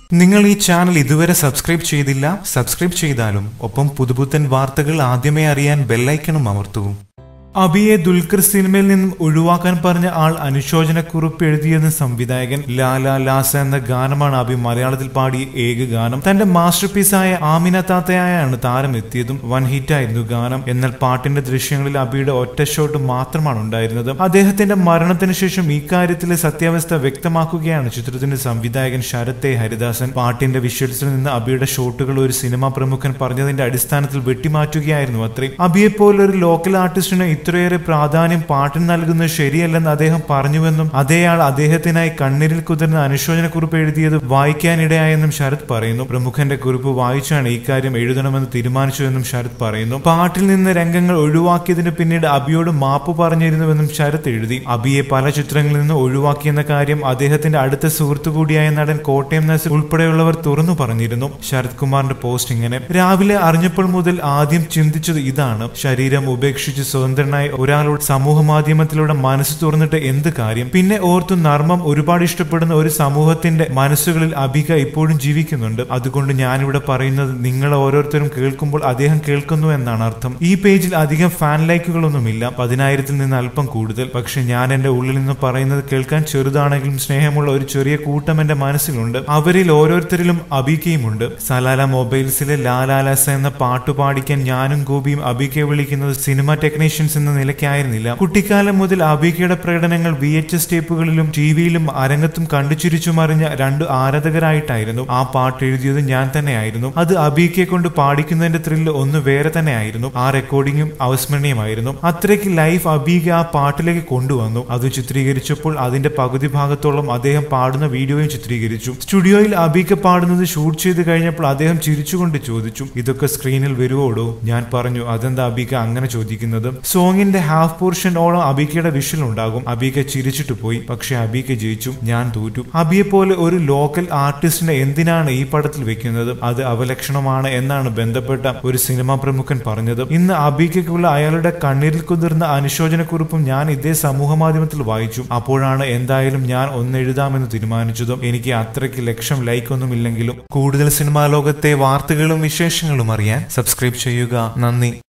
നിങ്ങൾ ഈ ചാനൽ ഇതുവരെ സബ്സ്ക്രൈബ് ചെയ്തില്ല സബ്സ്ക്രൈബ് ചെയ്താലും ഒപ്പം പുതുപുത്തൻ വാർത്തകൾ ആദ്യമേ അറിയാൻ ബെല്ലൈക്കണും അമർത്തൂ അബിയെ ദുൽഖർ സിനിമയിൽ നിന്നും ഒഴിവാക്കാൻ പറഞ്ഞ ആൾ അനുശോചനക്കുറിപ്പ് എഴുതിയെന്ന് സംവിധായകൻ ലാല ലാസ എന്ന ഗാനമാണ് അബി മലയാളത്തിൽ പാടിയ ഏക ഗാനം തന്റെ മാസ്റ്റർ പീസായ ആമിന താത്തയായാണ് താരം എത്തിയതും വൻ ഹിറ്റായിരുന്നു ഗാനം എന്നാൽ പാട്ടിന്റെ ദൃശ്യങ്ങളിൽ അബിയുടെ ഒറ്റ ഷോട്ട് മാത്രമാണ് ഉണ്ടായിരുന്നത് അദ്ദേഹത്തിന്റെ മരണത്തിന് ശേഷം ഇക്കാര്യത്തിലെ സത്യാവസ്ഥ വ്യക്തമാക്കുകയാണ് ചിത്രത്തിന്റെ സംവിധായകൻ ശരത് എ ഹരിദാസൻ പാട്ടിന്റെ വിഷ്വൽസിൽ നിന്ന് അബിയുടെ ഷോട്ടുകൾ ഒരു സിനിമാ പ്രമുഖൻ പറഞ്ഞതിന്റെ അടിസ്ഥാനത്തിൽ വെട്ടിമാറ്റുകയായിരുന്നു അത്രയും അബിയെ പോലെ ഒരു ലോക്കൽ ആർട്ടിസ്റ്റിന് ഇത്രയേറെ പ്രാധാന്യം പാട്ടിന് നൽകുന്നത് ശരിയല്ലെന്ന് അദ്ദേഹം പറഞ്ഞുവെന്നും അതേയാൾ അദ്ദേഹത്തിനായി കണ്ണീരിൽ കുതിർന്ന അനുശോചനക്കുറിപ്പ് എഴുതിയത് വായിക്കാനിടയായെന്നും ശരത് പറയുന്നു പ്രമുഖന്റെ കുറിപ്പ് വായിച്ചാണ് ഇക്കാര്യം എഴുതണമെന്ന് തീരുമാനിച്ചുവെന്നും ശരത് പറയുന്നു പാട്ടിൽ നിന്ന് രംഗങ്ങൾ ഒഴിവാക്കിയതിന് പിന്നീട് അബിയോട് മാപ്പ് പറഞ്ഞിരുന്നുവെന്നും ശരത് എഴുതി അബിയെ പല ചിത്രങ്ങളിൽ നിന്ന് ഒഴിവാക്കിയെന്ന കാര്യം അദ്ദേഹത്തിന്റെ അടുത്ത സുഹൃത്തു കൂടിയായ നടൻ കോട്ടയം നസർ ഉൾപ്പെടെയുള്ളവർ തുറന്നു പറഞ്ഞിരുന്നു ശരത് കുമാറിന്റെ പോസ്റ്റ് ഇങ്ങനെ രാവിലെ അറിഞ്ഞപ്പോൾ മുതൽ ആദ്യം ചിന്തിച്ചത് ഇതാണ് ശരീരം ഉപേക്ഷിച്ച് സ്വതന്ത്രനായി ഒരാളോട് സമൂഹ മാധ്യമത്തിലൂടെ മനസ്സ് തുറന്നിട്ട് എന്ത് കാര്യം പിന്നെ ഓർത്തു നർമ്മം ഒരുപാട് ഇഷ്ടപ്പെടുന്ന ഒരു സമൂഹത്തിന്റെ മനസ്സുകളിൽ അബിക ഇപ്പോഴും ജീവിക്കുന്നുണ്ട് അതുകൊണ്ട് ഞാനിവിടെ പറയുന്നത് നിങ്ങൾ ഓരോരുത്തരും കേൾക്കുമ്പോൾ അദ്ദേഹം കേൾക്കുന്നു എന്നാണ് അർത്ഥം ഈ പേജിൽ അധികം ഫാൻ ലൈക്കുകളൊന്നുമില്ല പതിനായിരത്തിൽ നിന്ന് അല്പം കൂടുതൽ പക്ഷെ ഞാൻ എന്റെ ഉള്ളിൽ നിന്ന് പറയുന്നത് കേൾക്കാൻ ചെറുതാണെങ്കിലും സ്നേഹമുള്ള ഒരു ചെറിയ കൂട്ടം എന്റെ മനസ്സിലുണ്ട് അവരിൽ ഓരോരുത്തരിലും അബികയുമുണ്ട് സലാല മൊബൈൽസിലെ ലാലാലസ എന്ന പാട്ട് പാടിക്കാൻ ഞാനും ഗോപിയും അബികയെ വിളിക്കുന്നത് സിനിമ ടെക്നീഷ്യൻസ് എന്ന നിലയ്ക്കായിരുന്നില്ല കുട്ടിക്കാലം മുതൽ അബികയുടെ പ്രകടനങ്ങൾ വി എച്ച് എസ് ടേപ്പുകളിലും ടിവിയിലും അരങ്ങത്തും കണ്ടു ചിരിച്ചു മറിഞ്ഞ രണ്ട് ആരാധകരായിട്ടായിരുന്നു ആ പാട്ട് എഴുതിയത് ഞാൻ തന്നെയായിരുന്നു അത് അബികയെ കൊണ്ട് പാടിക്കുന്നതിന്റെ ത്രില്ല് ഒന്ന് വേറെ തന്നെയായിരുന്നു ആ റെക്കോർഡിങ്ങും അവസ്മരണീയമായിരുന്നു അത്രയ്ക്ക് ലൈഫ് അബീക ആ പാട്ടിലേക്ക് കൊണ്ടുവന്നു അത് ചിത്രീകരിച്ചപ്പോൾ അതിന്റെ പകുതി ഭാഗത്തോളം അദ്ദേഹം പാടുന്ന വീഡിയോയും ചിത്രീകരിച്ചു സ്റ്റുഡിയോയിൽ അബീക പാടുന്നത് ഷൂട്ട് ചെയ്ത് കഴിഞ്ഞപ്പോൾ അദ്ദേഹം ചിരിച്ചുകൊണ്ട് ചോദിച്ചു ഇതൊക്കെ സ്ക്രീനിൽ വരുവോടോ ഞാൻ പറഞ്ഞു അതെന്താ അബീക അങ്ങനെ ചോദിക്കുന്നത് സോങ്ങിന്റെ ഹാഫ് പോർഷൻ ഓളം അബീക്കയുടെ വിഷ്വൽ ഉണ്ടാകും അബീക ചിരിച്ചിട്ട് പോയി പക്ഷെ അബീക ജയിച്ചു ഞാൻ തോറ്റു അബിയെ പോലെ ഒരു ലോക്കൽ ആർട്ടിസ്റ്റിനെ എന്തിനാണ് ഈ പടത്തിൽ വെക്കുന്നത് അത് അവലക്ഷണമാണ് എന്നാണ് ബന്ധപ്പെട്ട ഒരു സിനിമാ പ്രമുഖൻ പറഞ്ഞത് ഇന്ന് അബീക്കയ്ക്കുള്ള അയാളുടെ കണ്ണീരിൽ കുതിർന്ന അനുശോചനക്കുറിപ്പും ഞാൻ ഇതേ സമൂഹ മാധ്യമത്തിൽ വായിച്ചു അപ്പോഴാണ് എന്തായാലും ഞാൻ ഒന്നെഴുതാമെന്ന് തീരുമാനിച്ചതും എനിക്ക് അത്രയ്ക്ക് ലക്ഷം ലൈക്ക് ഒന്നുമില്ലെങ്കിലും കൂടുതൽ സിനിമാ ലോകത്തെ വാർത്തകളും വിശേഷങ്ങളും അറിയാൻ സബ്സ്ക്രൈബ് ചെയ്യുക നന്ദി